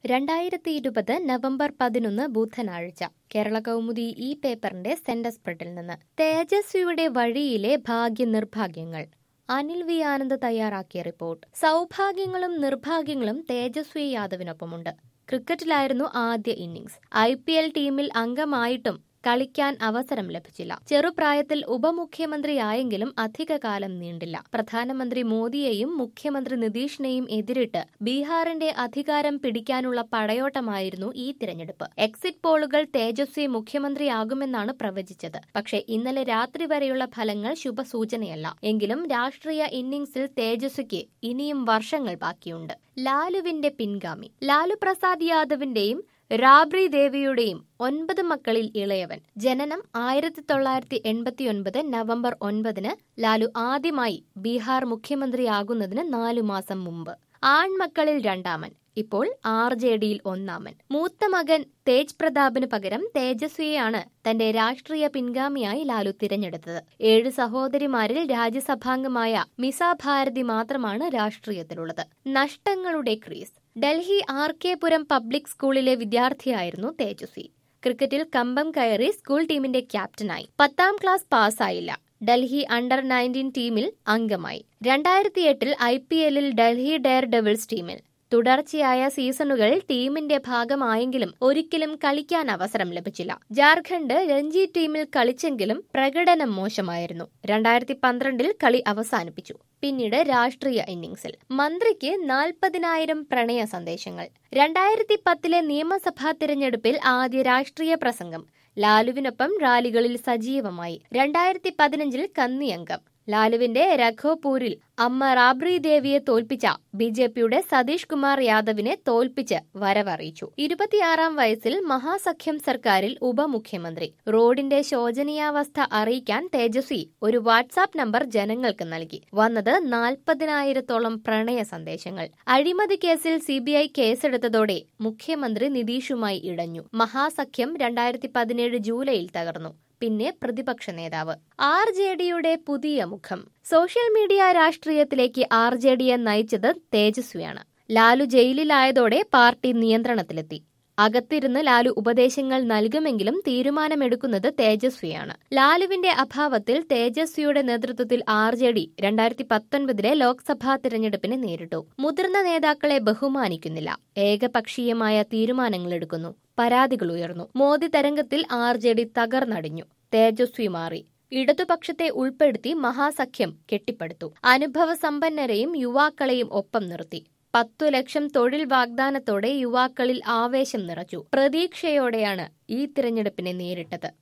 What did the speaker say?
രണ്ടായിരത്തി ഇരുപത് നവംബർ പതിനൊന്ന് ബുധനാഴ്ച കേരള കൗമുദി ഈ പേപ്പറിന്റെ സെന്റർ സ്പ്രെഡിൽ നിന്ന് തേജസ്വിയുടെ വഴിയിലെ ഭാഗ്യ നിർഭാഗ്യങ്ങൾ അനിൽ വി ആനന്ദ് തയ്യാറാക്കിയ റിപ്പോർട്ട് സൗഭാഗ്യങ്ങളും നിർഭാഗ്യങ്ങളും തേജസ്വി യാദവിനൊപ്പമുണ്ട് ക്രിക്കറ്റിലായിരുന്നു ആദ്യ ഇന്നിംഗ്സ് ഐ പി എൽ ടീമിൽ അംഗമായിട്ടും കളിക്കാൻ അവസരം ലഭിച്ചില്ല ചെറുപ്രായത്തിൽ ഉപമുഖ്യമന്ത്രിയായെങ്കിലും അധികകാലം നീണ്ടില്ല പ്രധാനമന്ത്രി മോദിയെയും മുഖ്യമന്ത്രി നിതീഷിനെയും എതിരിട്ട് ബീഹാറിന്റെ അധികാരം പിടിക്കാനുള്ള പടയോട്ടമായിരുന്നു ഈ തിരഞ്ഞെടുപ്പ് എക്സിറ്റ് പോളുകൾ തേജസ്വി മുഖ്യമന്ത്രിയാകുമെന്നാണ് പ്രവചിച്ചത് പക്ഷേ ഇന്നലെ രാത്രി വരെയുള്ള ഫലങ്ങൾ ശുഭസൂചനയല്ല എങ്കിലും രാഷ്ട്രീയ ഇന്നിംഗ്സിൽ തേജസ്വിക്ക് ഇനിയും വർഷങ്ങൾ ബാക്കിയുണ്ട് ലാലുവിന്റെ പിൻഗാമി ലാലു പ്രസാദ് യാദവിന്റെയും റാബ്രി ദേവിയുടെയും ഒൻപത് മക്കളിൽ ഇളയവൻ ജനനം ആയിരത്തി തൊള്ളായിരത്തി എൺപത്തിയൊൻപത് നവംബർ ഒൻപതിന് ലാലു ആദ്യമായി ബീഹാർ മുഖ്യമന്ത്രിയാകുന്നതിന് നാലു മാസം മുമ്പ് ആൺമക്കളിൽ രണ്ടാമൻ ഇപ്പോൾ ആർ ജെ ഡിയിൽ ഒന്നാമൻ മൂത്ത മകൻ തേജ് പ്രതാപിന് പകരം തേജസ്വിയെയാണ് തന്റെ രാഷ്ട്രീയ പിൻഗാമിയായി ലാലു തിരഞ്ഞെടുത്തത് ഏഴ് സഹോദരിമാരിൽ രാജ്യസഭാംഗമായ മിസ ഭാരതി മാത്രമാണ് രാഷ്ട്രീയത്തിലുള്ളത് നഷ്ടങ്ങളുടെ crease Delhi R K Puram public സ്കൂളിലെ വിദ്യാർത്ഥിയായിരുന്നു തേജസ്വി ക്രിക്കറ്റിൽ കമ്പം കയറി സ്കൂൾ ടീമിന്റെ ക്യാപ്റ്റനായി പത്താം ക്ലാസ് പാസ്സായില്ല ഡൽഹി അണ്ടർ നയൻറ്റീൻ ടീമിൽ അംഗമായി രണ്ടായിരത്തി എട്ടിൽ ഐ പി എല്ലിൽ ഡൽഹി ഡെയർ ഡെവിൾസ് ടീമിൽ തുടർച്ചയായ സീസണുകൾ ടീമിന്റെ ഭാഗമായെങ്കിലും ഒരിക്കലും കളിക്കാൻ അവസരം ലഭിച്ചില്ല ജാർഖണ്ഡ് രഞ്ജി ടീമിൽ കളിച്ചെങ്കിലും പ്രകടനം മോശമായിരുന്നു രണ്ടായിരത്തി പന്ത്രണ്ടിൽ കളി അവസാനിപ്പിച്ചു പിന്നീട് രാഷ്ട്രീയ ഇന്നിംഗ്സിൽ മന്ത്രിക്ക് നാൽപ്പതിനായിരം പ്രണയ സന്ദേശങ്ങൾ രണ്ടായിരത്തി പത്തിലെ നിയമസഭാ തിരഞ്ഞെടുപ്പിൽ ആദ്യ രാഷ്ട്രീയ പ്രസംഗം ലാലുവിനൊപ്പം റാലികളിൽ സജീവമായി രണ്ടായിരത്തി പതിനഞ്ചിൽ കന്നിയംഗം ലാലുവിന്റെ രഘോപൂരിൽ അമ്മ റാബ്രി ദേവിയെ തോൽപ്പിച്ച ബി ജെ പിയുടെ സതീഷ് കുമാർ യാദവിനെ തോൽപ്പിച്ച് വരവറിയിച്ചു ഇരുപത്തിയാറാം വയസ്സിൽ മഹാസഖ്യം സർക്കാരിൽ ഉപമുഖ്യമന്ത്രി റോഡിന്റെ ശോചനീയാവസ്ഥ അറിയിക്കാൻ തേജസ്വി ഒരു വാട്സാപ്പ് നമ്പർ ജനങ്ങൾക്ക് നൽകി വന്നത് നാൽപ്പതിനായിരത്തോളം പ്രണയ സന്ദേശങ്ങൾ അഴിമതി കേസിൽ സിബിഐ കേസെടുത്തതോടെ മുഖ്യമന്ത്രി നിതീഷുമായി ഇടഞ്ഞു മഹാസഖ്യം രണ്ടായിരത്തി പതിനേഴ് ജൂലൈയിൽ തകർന്നു പിന്നെ പ്രതിപക്ഷ നേതാവ് ആർ ജെ ഡിയുടെ പുതിയ മുഖം സോഷ്യൽ മീഡിയ രാഷ്ട്രീയത്തിലേക്ക് ആർ ജെ ഡിയെ നയിച്ചത് തേജസ്വിയാണ് ലാലു ജയിലിലായതോടെ പാർട്ടി നിയന്ത്രണത്തിലെത്തി അകത്തിരുന്ന് ലാലു ഉപദേശങ്ങൾ നൽകുമെങ്കിലും തീരുമാനമെടുക്കുന്നത് തേജസ്വിയാണ് ലാലുവിന്റെ അഭാവത്തിൽ തേജസ്വിയുടെ നേതൃത്വത്തിൽ ആർ ജെ ഡി രണ്ടായിരത്തി പത്തൊൻപതിലെ ലോക്സഭാ തിരഞ്ഞെടുപ്പിനെ നേരിട്ടു മുതിർന്ന നേതാക്കളെ ബഹുമാനിക്കുന്നില്ല ഏകപക്ഷീയമായ തീരുമാനങ്ങൾ എടുക്കുന്നു പരാതികൾ ഉയർന്നു മോദി തരംഗത്തിൽ ആർ ജെ ഡി തകർന്നടിഞ്ഞു തേജസ്വി മാറി ഇടതുപക്ഷത്തെ ഉൾപ്പെടുത്തി മഹാസഖ്യം കെട്ടിപ്പടുത്തു അനുഭവ സമ്പന്നരെയും യുവാക്കളെയും ഒപ്പം നിർത്തി പത്തു ലക്ഷം തൊഴിൽ വാഗ്ദാനത്തോടെ യുവാക്കളിൽ ആവേശം നിറച്ചു പ്രതീക്ഷയോടെയാണ് ഈ തിരഞ്ഞെടുപ്പിനെ നേരിട്ടത്